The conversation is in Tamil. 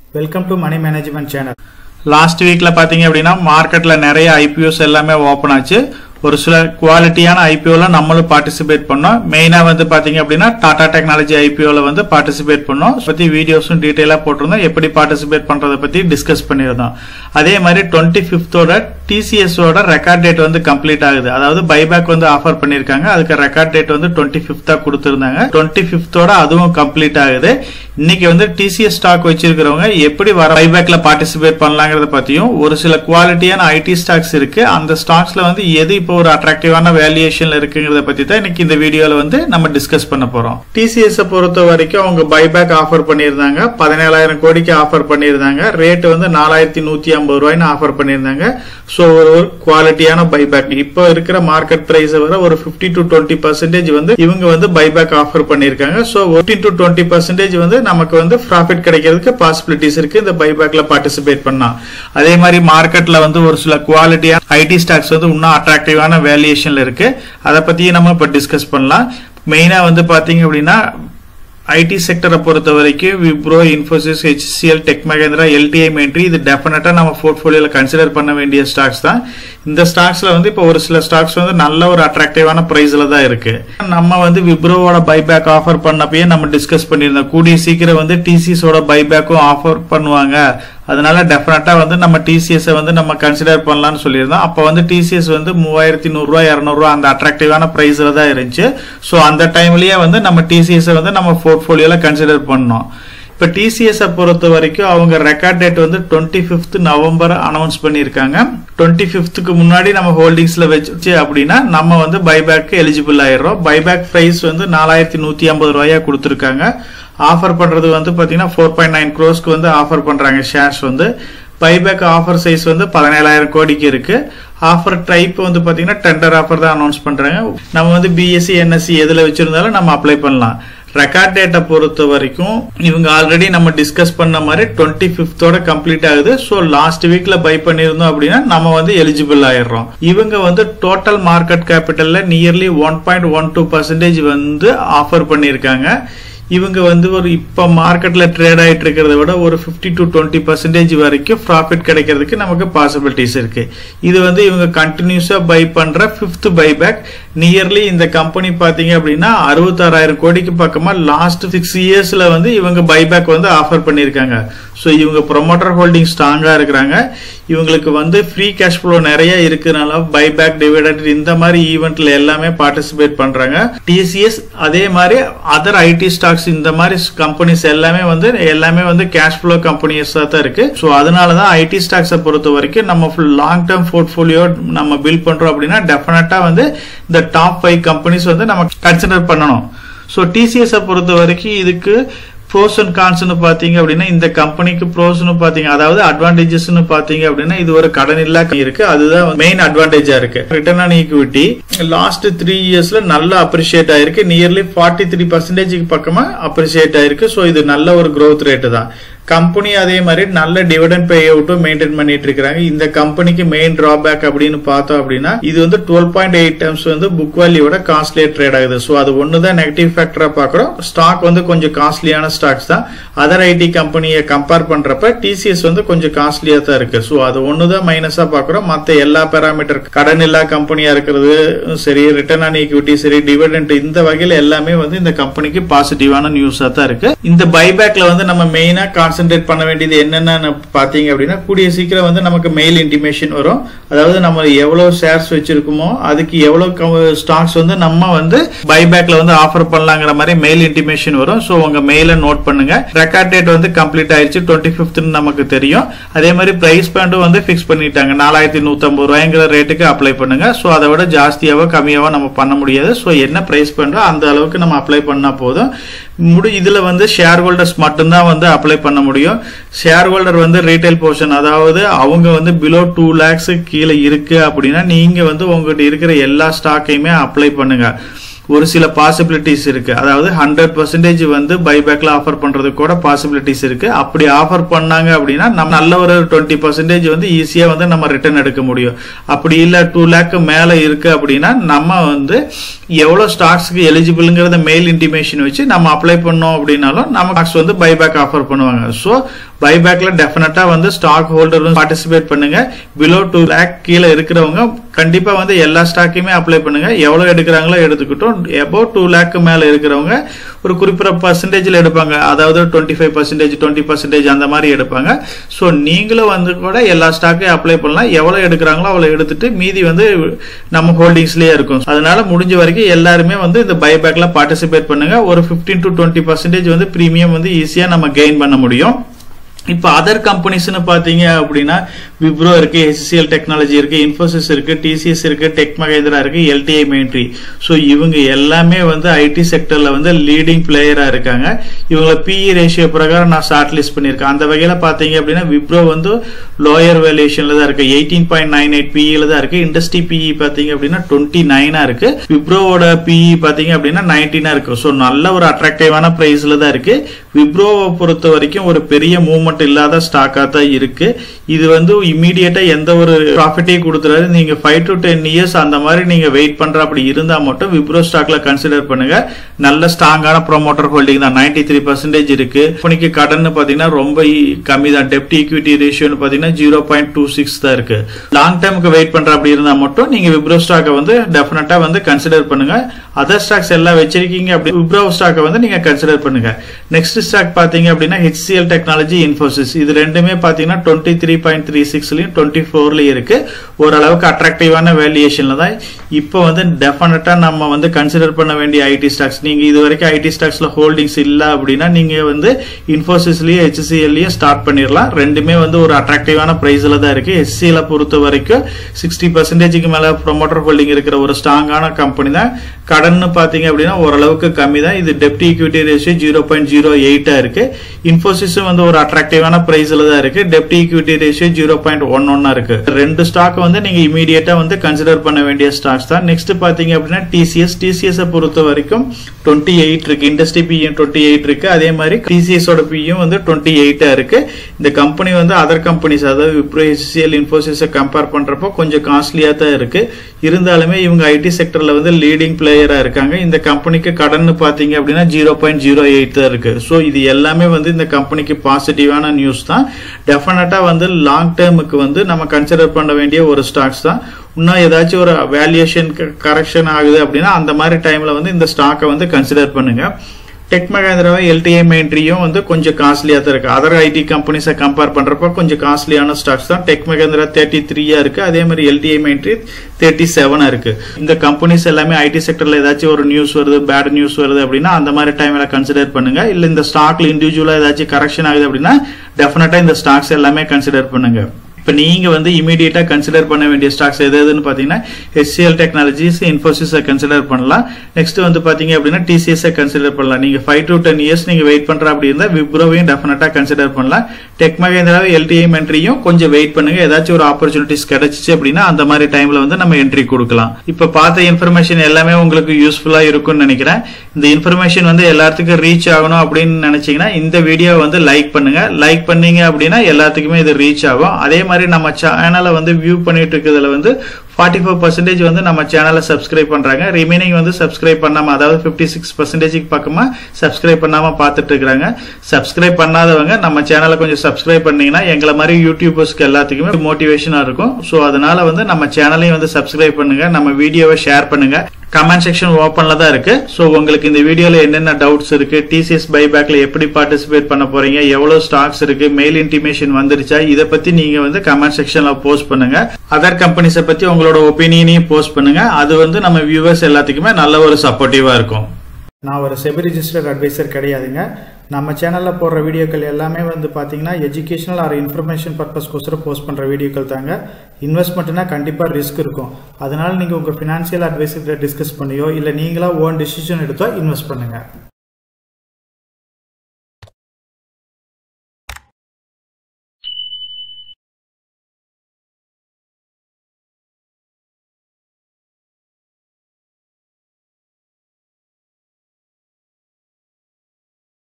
welcome to money management channel last வீக்ல பாத்தீங்க அப்படின்னா மார்க்கெட்ல நிறைய ஐபிஓஸ் எல்லாமே ஓப்பன் ஆச்சு ஒரு சில குவாலிட்டியான ஐபிஓல நம்மளும் பார்ட்டிசிபேட் பண்ணோம் மெயினா வந்து பாத்தீங்க அப்படின்னா டாடா டெக்னாலஜி ஐபிஓல வந்து பார்ட்டிசிபேட் பண்ணோம் இதை பத்தி வீடியோஸும் டீடைலா போட்டிருந்தோம் எப்படி பார்ட்டிசிபேட் பண்றதை பத்தி டிஸ்கஸ் பண்ணியிருந்தோம் அதே மாதிரி டுவெண்ட்டி பிப்தோட டிசிஎஸோட ரெக்கார்ட் டேட் வந்து கம்ப்ளீட் ஆகுது அதாவது பைபேக் வந்து ஆஃபர் பண்ணிருக்காங்க அதுக்கு ரெக்கார்ட் டேட் வந்து டுவெண்ட்டி பிப்தா கொடுத்திருந்தாங்க டுவெண்ட்டி பிப்தோட அதுவும் கம்ப்ளீட் ஆகுது இன்னைக்கு வந்து டிசிஎஸ் ஸ்டாக் வச்சிருக்கிறவங்க எப்படி வர பைபேக்ல பார்ட்டிசிபேட் பண்ணலாங்கிறத பத்தியும் ஒரு சில குவாலிட்டியான ஐடி ஸ்டாக்ஸ் இருக்கு அந்த ஸ்டாக்ஸ்ல வந்து எது இப்போ ஒரு அட்ராக்டிவான வேல்யூஷன்ல இருக்குங்கிறத பத்தி தான் இன்னைக்கு இந்த வீடியோல வந்து நம்ம டிஸ்கஸ் பண்ண போறோம் டிசிஎஸ் பொறுத்த வரைக்கும் அவங்க பைபேக் ஆஃபர் பண்ணியிருந்தாங்க பதினேழாயிரம் கோடிக்கு ஆஃபர் பண்ணியிருந்தாங்க ரேட் வந்து நாலாயிரத்தி நூத்தி ஐம்பது ரூபாய்னு ஆஃபர் பண்ணியிருந்தாங்க ஸோ ஒரு குவாலிட்டியான பைபேக் இப்போ இருக்கிற மார்க்கெட் பிரைஸ் வர ஒரு பிப்டி டு டுவெண்ட்டி பர்சன்டேஜ் வந்து இவங்க வந்து பைபேக் ஆஃபர் பண்ணியிருக்காங்க so fifteen to twenty percentage வந்து நமக்கு வந்து ப்ராஃபிட் கிடைக்கிறதுக்கு பாசிபிலிட்டிஸ் இருக்கு இந்த பைபேக்ல பார்ட்டிசிபேட் பண்ணா அதே மாதிரி மார்க்கெட்ல வந்து ஒரு சில குவாலிட்டியான ஐடி ஸ்டாக்ஸ் வந்து இன்னும் அட்ராக்டிவான வேல்யூஷன்ல இருக்கு அதை பத்தியும் நம்ம இப்போ டிஸ்கஸ் பண்ணலாம் மெயினா வந்து பாத்தீங்க அப்படின்னா ஐடி செக்டரை பொறுத்த வரைக்கும் Wipro Infosys HCL tech Mahindra LTI Mindtree இது டெஃபினட்டா நம்ம போர்ட்ஃபோலியோல கன்சிடர் பண்ண வேண்டிய ஸ்டாக்ஸ் தான் இந்த ஸ்டாக்ஸ்ல வந்து இப்போ ஒரு சில ஸ்டாக்ஸ் வந்து நல்ல ஒரு அட்ராக்டிவான பிரைஸ்ல தான் இருக்கு நம்ம வந்து விப்ரோவோட பைபேக் ஆஃபர் பண்ணப்பயே நம்ம டிஸ்கஸ் பண்ணியிருந்தோம் கூடிய சீக்கிரம் வந்து டிசிஸோட பைபேக்கும் ஆஃபர் பண்ணுவாங்க அதனால டெஃபினட்டா வந்து நம்ம டிசிஎஸ் வந்து நம்ம கன்சிடர் பண்ணலாம்னு சொல்லியிருந்தோம் அப்போ வந்து டிசிஎஸ் வந்து மூவாயிரத்தி நூறுரூவா இரநூறுவா அந்த அட்ராக்டிவான பிரைஸ்ல தான் இருந்துச்சு ஸோ அந்த டைம்லயே வந்து நம்ம டிசிஎஸ் வந்து நம்ம போர்ட்ஃபோலியோல கன்சிடர் பண்ணோம் இப்போ டிசிஎஸ் பொறுத்த வரைக்கும் அவங்க ரெக்கார்ட் டேட் வந்து டுவெண்ட்டி ஃபிஃப்த் நவம்பர் அனௌன்ஸ் பண்ணியிருக்காங்க டுவெண்ட்டி ஃபிஃப்த்துக்கு முன்னாடி நம்ம ஹோல்டிங்ஸ்ல வச்சு அப்படின்னா நம்ம வந்து பைபேக் எலிஜிபிள் ஆயிடுறோம் பைபேக் பிரைஸ் வந்து நாலாயிரத்தி நூத்தி ஐம்பது ரூபாயா கொடுத்துருக்காங்க ஆஃபர் பண்றது வந்து பாத்தீங்கன்னா ஃபோர் பாயிண்ட் நைன் க்ரோஸ்க்கு வந்து ஆஃபர் பண்றாங்க ஷேர்ஸ் வந்து பைபேக் ஆஃபர் சைஸ் வந்து பதினேழாயிரம் கோடிக்கு இருக்கு ஆஃபர் டைப் வந்து பாத்தீங்கன்னா டெண்டர் ஆஃபர் தான் அனௌன்ஸ் பண்றாங்க நம்ம வந்து பிஎஸ்சி என்எஸ்சி எதுல வச்சிருந்தாலும் நம்ம அப்ளை பண்ணலாம் ரெக்கார்ட் டேட்டை பொறுத்த வரைக்கும் இவங்க ஆல்ரெடி நம்ம டிஸ்கஸ் பண்ண மாதிரி டுவெண்ட்டி பிப்தோட கம்ப்ளீட் ஆகுது ஸோ லாஸ்ட் வீக்ல பை பண்ணியிருந்தோம் அப்படின்னா நம்ம வந்து எலிஜிபிள் ஆயிடுறோம் இவங்க வந்து டோட்டல் மார்க்கெட் கேபிட்டல்ல nearly one point one two percentage வந்து ஆஃபர் பண்ணியிருக்காங்க இவங்க வந்து ஒரு இப்ப மார்க்கெட்ல ட்ரேட் ஆயிட்டு இருக்கிறத விட ஒரு பிப்டி டு டுவெண்ட்டி பர்சன்டேஜ் வரைக்கும் ப்ராஃபிட் கிடைக்கிறதுக்கு நமக்கு பாசிபிலிட்டிஸ் இருக்கு இது வந்து இவங்க கண்டினியூஸா பை பண்ற பிப்த் பைபேக் நியர்லி இந்த கம்பெனி பாத்தீங்க அப்படின்னா அறுபத்தாறாயிரம் கோடிக்கு பக்கமா லாஸ்ட் சிக்ஸ் இயர்ஸ்ல வந்து இவங்க பைபேக் வந்து ஆஃபர் பண்ணிருக்காங்க ஸோ இவங்க ப்ரொமோட்டர் ஹோல்டிங் ஸ்ட்ராங்கா இருக்கிறாங்க இவங்களுக்கு வந்து ஃப்ரீ கேஷ் ஃப்ளோ நிறைய இருக்கிறனால பைபேக் டிவைடட் இந்த மாதிரி ஈவெண்ட்ல எல்லாமே பார்ட்டிசிபேட் பண்றாங்க டிசிஎஸ் அதே மாதிரி அதர் ஐடி ஸ்டாக்ஸ் இந்த மாதிரி கம்பெனிஸ் எல்லாமே வந்து எல்லாமே வந்து கேஷ் ஃப்ளோ கம்பெனிஸ் தான் இருக்கு ஸோ அதனால தான் ஐடி ஸ்டாக்ஸை பொறுத்த வரைக்கும் நம்ம ஃபுல் லாங் டேர்ம் போர்ட்ஃபோலியோ நம்ம பில்ட் பண்றோம் அப்படின்னா டெஃபினட்டா வந்து இந்த டாப் ஃபைவ் கம்பெனிஸ் வந்து நம்ம கன்சிடர் பண்ணணும் ஸோ டிசிஎஸ் பொறுத்த வரைக்கும் இதுக்கு ப்ரோஸ் அண்ட் கான்ஸ்னு பாத்தீங்க அப்படின்னா இந்த கம்பெனிக்கு ப்ரோஸ்னு பாத்தீங்க அதாவது அட்வான்டேஜஸ்னு பாத்தீங்க அப்படின்னா இது ஒரு கடன் இல்லா இருக்கு அதுதான் மெயின் அட்வான்டேஜா இருக்கு return on equity last three இயர்ஸ்ல நல்லா அப்ரிஷியேட் ஆயிருக்கு நியர்லி ஃபார்ட்டி த்ரீ பர்சன்டேஜுக்கு பக்கமா அப்ரிஷியேட் ஆயிருக்கு ஸோ இது நல்ல ஒரு க்ரோத் ரேட்டு தான் கம்பெனி அதே மாதிரி நல்ல டிவிடன் பே அவுட்டும் மெயின்டைன் பண்ணிட்டு இருக்காங்க இந்த கம்பெனிக்கு மெயின் டிராபேக் அப்படின்னு பார்த்தோம் அப்படின்னா இது வந்து டுவெல் பாயிண்ட் எயிட் டைம்ஸ் வந்து புக் வேல்யூட காஸ்ட்லியா ட்ரேட் ஆகுது ஸோ அது ஒன்று தான் நெகட்டிவ் ஃபேக்டரா பார்க்குறோம் ஸ்டாக் வந்து கொஞ்சம் காஸ்ட்லியான ஸ்டாக்ஸ் தான் அதர் ஐடி கம்பெனியை கம்பேர் பண்றப்ப டிசிஎஸ் வந்து கொஞ்சம் காஸ்ட்லியா தான் இருக்கு ஸோ அது ஒன்று தான் மைனஸா பார்க்குறோம் மற்ற எல்லா பேராமீட்டர் கடன் இல்லா கம்பெனியா இருக்கிறது சரி ரிட்டர்ன் ஆன் ஈக்விட்டி சரி டிவிடெண்ட் இந்த வகையில் எல்லாமே வந்து இந்த கம்பெனிக்கு பாசிட்டிவான நியூஸா தான் இருக்கு இந்த பைபேக்ல வந்து நம்ம மெயினா கான்சென்ட்ரேட் பண்ண வேண்டியது என்னென்னு பாத்தீங்க அப்படின்னா கூடிய சீக்கிரம் வந்து நமக்கு மெயில் இன்டிமேஷன் வரும் அதாவது நம்ம எவ்வளவு ஷேர்ஸ் வச்சிருக்கோமோ அதுக்கு எவ்வளவு ஸ்டாக்ஸ் வந்து நம்ம வந்து பைபேக்ல வந்து ஆஃபர் பண்ணலாங்கிற மாதிரி மெயில் இன்டிமேஷன் வரும் ஸோ உங்க மெயில நோட் பண்ணுங்க ரெக்கார்ட் டேட் வந்து கம்ப்ளீட் ஆயிடுச்சு டுவெண்ட்டி ஃபிஃப்த்னு நமக்கு தெரியும் அதே மாதிரி பிரைஸ் பேண்டும் வந்து ஃபிக்ஸ் பண்ணிட்டாங்க நாலாயிரத்தி நூத்தம்பது ரூபாய்ங்கிற ரேட்டுக்கு அப்ளை பண்ணுங்க ஸோ அதை விட ஜாஸ்தியாவோ கம்மியாவோ நம்ம பண்ண முடியாது ஸோ என்ன பிரைஸ் பேண்டோ அந்த அளவுக்கு நம்ம அப்ளை பண்ணா போதும் முடி இதுல வந்து ஷேர் ஹோல்டர்ஸ் மட்டும்தான் வந்து அப்ளை பண்ண முடியும் ஷேர் ஹோல்டர் வந்து ரீட்டைல் போர்ஷன் அதாவது அவங்க வந்து பிலோ டூ லேக்ஸ் கீழே இருக்கு அப்படின்னா நீங்க வந்து உங்ககிட்ட இருக்கிற எல்லா ஸ்டாக்கையுமே அப்ளை பண்ணுங்க ஒரு சில பாசிபிலிட்டிஸ் இருக்கு அதாவது ஹண்ட்ரட் பர்சன்டேஜ் வந்து பைபேக்ல ஆஃபர் பண்றது கூட பாசிபிலிட்டிஸ் இருக்கு அப்படி ஆஃபர் பண்ணாங்க அப்படின்னா நம்ம நல்ல ஒரு டுவெண்ட்டி பர்சன்டேஜ் வந்து ஈஸியா வந்து நம்ம ரிட்டர்ன் எடுக்க முடியும் அப்படி இல்ல டூ லேக் மேல இருக்கு அப்படின்னா நம்ம வந்து எவ்வளவு ஸ்டாக்ஸ்க்கு எலிஜிபிள்ங்கிறத மெயில் இன்டிமேஷன் வச்சு நம்ம அப்ளை பண்ணோம் அப்படின்னாலும் நம்ம ஸ்டாக்ஸ் வந்து பைபேக் ஆஃபர் பண்ணுவாங்க ஸோ பைபேக்ல டெஃபினட்டா வந்து ஸ்டாக் ஹோல்டர் பார்ட்டிசிபேட் பண்ணுங்க பிலோ டூ லேக் கீழே இருக்கிறவங்க கண்டிப்பா வந்து எல்லா ஸ்டாக்கையுமே அப்ளை பண்ணுங்க எவ்வளவு எடுக்கிறாங்களோ எடுத்துக்கிட்டோம் எபோ டூ லேக் மேல இருக்கிறவங்க ஒரு குறிப்பிட்ட பர்சன்டேஜ்ல எடுப்பாங்க அதாவது twenty five percentage twenty percentage அந்த மாதிரி எடுப்பாங்க ஸோ நீங்களும் வந்து கூட எல்லா ஸ்டாக்கையும் அப்ளை பண்ணலாம் எவ்வளவு எடுக்கிறாங்களோ அவ்வளவு எடுத்துட்டு மீதி வந்து நம்ம ஹோல்டிங்ஸ்லயே இருக்கும் அதனால முடிஞ்ச வரைக்கும் எல்லாருமே வந்து இந்த பைபேக்ல பார்ட்டிசிபேட் பண்ணுங்க ஒரு பிப்டீன் டு டுவெண்ட்டி பர்சன்டேஜ் வந்து பிரீமியம் வந்து ஈஸியா நம்ம கெயின் பண்ண முடியும் இப்போ அதர் கம்பெனிஸ்னு பார்த்தீங்க அப்படின்னா விப்ரோ இருக்கு ஹெச்சிஎல் டெக்னாலஜி இருக்கு இன்ஃபோசிஸ் இருக்கு டிசிஎஸ் இருக்கு டெக் மகேந்திரா இருக்கு எல்டிஐ மெயின்ட்ரி ஸோ இவங்க எல்லாமே வந்து ஐடி செக்டர்ல வந்து லீடிங் பிளேயரா இருக்காங்க இவங்கள பிஇ ரேஷியோ பிரகாரம் நான் ஷார்ட் லிஸ்ட் பண்ணியிருக்கேன் அந்த வகையில பார்த்தீங்க அப்படின்னா விப்ரோ வந்து லோயர் வேல்யூஷன்ல தான் இருக்கு எயிட்டீன் பாயிண்ட் நைன் எயிட் பிஇல தான் இருக்கு இண்டஸ்ட்ரி பிஇ பார்த்தீங்க அப்படின்னா டுவெண்ட்டி நைனா இருக்கு விப்ரோவோட பிஇ பார்த்தீங்க அப்படின்னா நைன்டீனா இருக்கு ஸோ நல்ல ஒரு அட்ராக்டிவான பிரைஸ்ல தான் இருக்கு விப்ரோவை பொறுத்த வரைக்கும் ஒரு பெரிய மூவ்மெண்ட் இல்லாத ஸ்டாக்கா தான் இருக்கு இது வந்து இம்மீடியட்டா எந்த ஒரு ப்ராஃபிட்டையும் கொடுத்துறாரு நீங்க ஃபைவ் டு டென் இயர்ஸ் அந்த மாதிரி நீங்க வெயிட் பண்ற அப்படி இருந்தா மட்டும் விப்ரோ ஸ்டாக்ல கன்சிடர் பண்ணுங்க நல்ல ஸ்ட்ராங்கான ப்ரொமோட்டர் ஹோல்டிங் தான் நைன்டி த்ரீ பர்சன்டேஜ் இருக்கு கம்பெனிக்கு கடன் பாத்தீங்கன்னா ரொம்ப கம்மி தான் டெப்ட் ஈக்விட்டி ரேஷியோன்னு பாத்தீங்கன்னா ஜீரோ பாயிண்ட் டூ சிக்ஸ் தான் இருக்கு லாங் டைமுக்கு வெயிட் பண்ற அப்படி இருந்தா மட்டும் நீங்க விப்ரோ ஸ்டாக்கை வந்து டெஃபினட்டா வந்து கன்சிடர் பண்ணுங்க அதர் ஸ்டாக்ஸ் எல்லாம் வச்சிருக்கீங்க அப்படி விப்ரோ ஸ்டாக்கை வந்து நீங்க கன்சிடர் பண்ணுங்க நெக்ஸ்ட் ஸ்டாக் பாத்தீங்க அப்படின்னா ஹெச்சிஎல் டெக்னாலஜி இன்ஃபோசிஸ் இது ரெண்டுமே பாத்தீங்கன்னா டுவெண்ட்டி த்ரீ பாயிண்ட் த்ரீ சிக்ஸ்லயும் டுவெண்ட்டி ஃபோர்லயும் இருக்கு ஓரளவுக்கு அட்ராக்டிவான வேல்யூஷன்ல தான் இப்போ வந்து டெஃபினட்டா நம்ம வந்து கன்சிடர் பண்ண வேண்டிய ஐடி ஸ்டாக்ஸ் நீங்க இது வரைக்கும் ஐடி ஸ்டாக்ஸ்ல ஹோல்டிங்ஸ் இல்ல அப்படின்னா நீங்க வந்து இன்ஃபோசிஸ்லயும் ஹெச்சிஎல்லயும் ஸ்டார்ட் பண்ணிடலாம் ரெண்டுமே வந்து ஒரு அட்ராக்டிவான பிரைஸ்ல தான் இருக்கு ஹெச்சிஎல பொறுத்த வரைக்கும் சிக்ஸ்டி பர்சன்டேஜுக்கு மேல ப்ரொமோட்டர் ஹோல்டிங் இருக்கிற ஒரு ஸ்ட்ராங்கான கம்பெனி தான் கடன் பாத்தீங்க அப்படின்னா ஓரளவுக்கு கம்மி தான் இது டெப்ட் equity ratio zero point zero எயிட்டா இருக்கு இன்ஃபோசிஸும் வந்து ஒரு அட்ராக்டிவான பிரைஸ்ல தான் இருக்கு டெப்ட் equity ratio zero point one ஒன்னா இருக்கு ரெண்டு ஸ்டாக் வந்து நீங்க இமீடியட்டா வந்து கன்சிடர் பண்ண வேண்டிய ஸ்டாக்ஸ் தான் நெக்ஸ்ட் பாத்தீங்க அப்படின்னா டிசிஎஸ் டிசிஎஸ் பொறுத்த வரைக்கும் டுவெண்ட்டி எயிட் இருக்கு இண்டஸ்ட்ரி பியும் டுவெண்ட்டி எயிட் இருக்கு அதே மாதிரி டிசிஎஸ் ஓட பியும் வந்து டுவெண்ட்டி எயிட்டா இருக்கு இந்த கம்பெனி வந்து அதர் கம்பெனிஸ் அதாவது விப்ரோ ஹெச்சிஎல் இன்ஃபோசிஸை கம்பேர் பண்றப்போ கொஞ்சம் காஸ்ட்லியா தான் இருக்கு இருந்தாலுமே இவங்க ஐடி செக்டர்ல வந்து லீடிங் பிளேயரா இருக்காங்க இந்த கம்பெனிக்கு கடன் பாத்தீங்க அப்படின்னா ஜீரோ பாயிண்ட் ஜீரோ எயிட் தான் இருக்கு ஸோ இது எல்லாமே வந்து இந்த கம்பெனிக்கு பாசிட்டிவான நியூஸ் தான் டெஃபினட்டா வந்து லாங் டேர்முக்கு வந்து நம்ம கன்சிடர் பண்ண வேண்டிய ஒரு ஸ்டாக்ஸ் தான் இன்னும் ஏதாச்சும் ஒரு வேல்யூஷன் கரெக்ஷன் ஆகுது அப்படின்னா அந்த மாதிரி டைம்ல வந்து இந்த ஸ்டாக்கை வந்து கன்சிடர் பண்ணுங்க டெக் மகேந்திராவை எல்டிஐ மெயின்ட்ரியும் வந்து கொஞ்சம் காஸ்ட்லியா தான் இருக்கு அதர் ஐடி கம்பெனிஸை கம்பேர் பண்றப்ப கொஞ்சம் காஸ்ட்லியான ஸ்டாக்ஸ் தான் டெக் மகேந்திரா தேர்ட்டி த்ரீயா இருக்கு அதே மாதிரி எல்டிஐ மெயின்ட்ரி தேர்ட்டி செவனா இருக்கு இந்த கம்பெனிஸ் எல்லாமே ஐடி செக்டர்ல ஏதாச்சும் ஒரு நியூஸ் வருது பேட் நியூஸ் வருது அப்படின்னா அந்த மாதிரி டைம்ல கன்சிடர் பண்ணுங்க இல்ல இந்த ஸ்டாக்ல இண்டிவிஜுவலா ஏதாச்சும் கரெக்ஷன் ஆகுது அப்படின்னா டெஃபினட்டா இந்த ஸ்டாக்ஸ் எல்லாமே கன்சிடர் பண்ணுங்க இப்போ நீங்க வந்து இமீடியட்டா கன்சிடர் பண்ண வேண்டிய ஸ்டாக்ஸ் எது எதுன்னு பாத்தீங்கன்னா ஹெச்சிஎல் டெக்னாலஜிஸ் இன்ஃபோசிஸை கன்சிடர் பண்ணலாம் நெக்ஸ்ட் வந்து பாத்தீங்க அப்படின்னா டிசிஎஸ் கன்சிடர் பண்ணலாம் நீங்க ஃபைவ் டு டென் இயர்ஸ் நீங்க வெயிட் பண்ற அப்படி இருந்தா விப்ரோவையும் டெஃபினட்டா கன்சிடர் பண்ணலாம் டெக் மகேந்திராவை எல்டிஐ மென்ட்ரியும் கொஞ்சம் வெயிட் பண்ணுங்க ஏதாச்சும் ஒரு ஆப்பர்ச்சுனிட்டிஸ் கிடைச்சிச்சு அப்படின்னா அந்த மாதிரி டைம்ல வந்து நம்ம என்ட்ரி கொடுக்கலாம் இப்ப பார்த்த இன்ஃபர்மேஷன் எல்லாமே உங்களுக்கு யூஸ்ஃபுல்லா இருக்கும்னு நினைக்கிறேன் இந்த இன்ஃபர்மேஷன் வந்து எல்லாத்துக்கும் ரீச் ஆகணும் அப்படின்னு நினைச்சீங்கன்னா இந்த வீடியோ வந்து லைக் பண்ணுங்க லைக் பண்ணீங்க அப்படின்னா எல்லாத்துக்குமே இது ரீச் ஆகும் அதே மாதிரி நம்ம சேனலை வந்து வியூ பண்ணிட்டு இருக்கிறதுல வந்து ஃபார்ட்டி ஃபோர் பர்சன்டேஜ் வந்து நம்ம சேனலை சப்ஸ்கிரைப் பண்றாங்க ரிமைனிங் வந்து சப்ஸ்கிரைப் பண்ணாம அதாவது ஃபிஃப்டி சிக்ஸ் பர்சன்டேஜுக்கு பக்கமா சப்ஸ்கிரைப் பண்ணாம பார்த்துட்டு இருக்கிறாங்க சப்ஸ்கிரைப் பண்ணாதவங்க நம்ம சேனலை கொஞ்சம் சப்ஸ்கிரைப் பண்ணீங்கன்னா எங்களை மாதிரி யூடியூபர்ஸ்க்கு எல்லாத்துக்குமே மோட்டிவேஷனா இருக்கும் ஸோ அதனால வந்து நம்ம சேனலையும் வந்து சப்ஸ்கிரைப் பண்ணுங்க நம்ம வீடியோவை ஷேர் பண்ணுங்க கமெண்ட் செக்ஷன் ஓப்பன்ல தான் இருக்கு ஸோ உங்களுக்கு இந்த வீடியோல என்னென்ன டவுட்ஸ் இருக்கு டிசிஎஸ் பைபேக்ல எப்படி பார்ட்டிசிபேட் பண்ண போறீங்க எவ்வளவு ஸ்டாக்ஸ் இருக்கு மெயில் இன்டிமேஷன் வந்துருச்சா இதை பத்தி நீங்க வந்து கமெண்ட் செக்ஷன்ல போஸ்ட் பண்ணுங்க அதர் கம்பெனிஸை பத்தி உங்களோட ஒப்பீனியனையும் போஸ்ட் பண்ணுங்க அது வந்து நம்ம வியூவர்ஸ் எல்லாத்துக்குமே நல்ல ஒரு சப்போர்ட்டிவா இருக்கும் நான் ஒரு செபி ரிஜிஸ்டர்ட் அட்வைசர் கிடையாதுங்க நம்ம சேனலில் போடுற வீடியோக்கள் எல்லாமே வந்து பார்த்தீங்கன்னா எஜுகேஷனல் ஆர் இன்ஃபர்மேஷன் பர்பஸ்க்கோசரம் போஸ்ட் பண்ணுற வீடியோக்கள் தாங்க இன்வெஸ்ட்மெண்ட்னா கண்டிப்பாக ரிஸ்க் இருக்கும் அதனால நீங்கள் உங்கள் ஃபினான்ஷியல் அட்வைசர்கிட்ட டிஸ்கஸ் பண்ணியோ இல்லை நீங்களா ஓன் டிசிஷன் எடுத்தோ இன்வெஸ்ட் பண்ணுங்கள்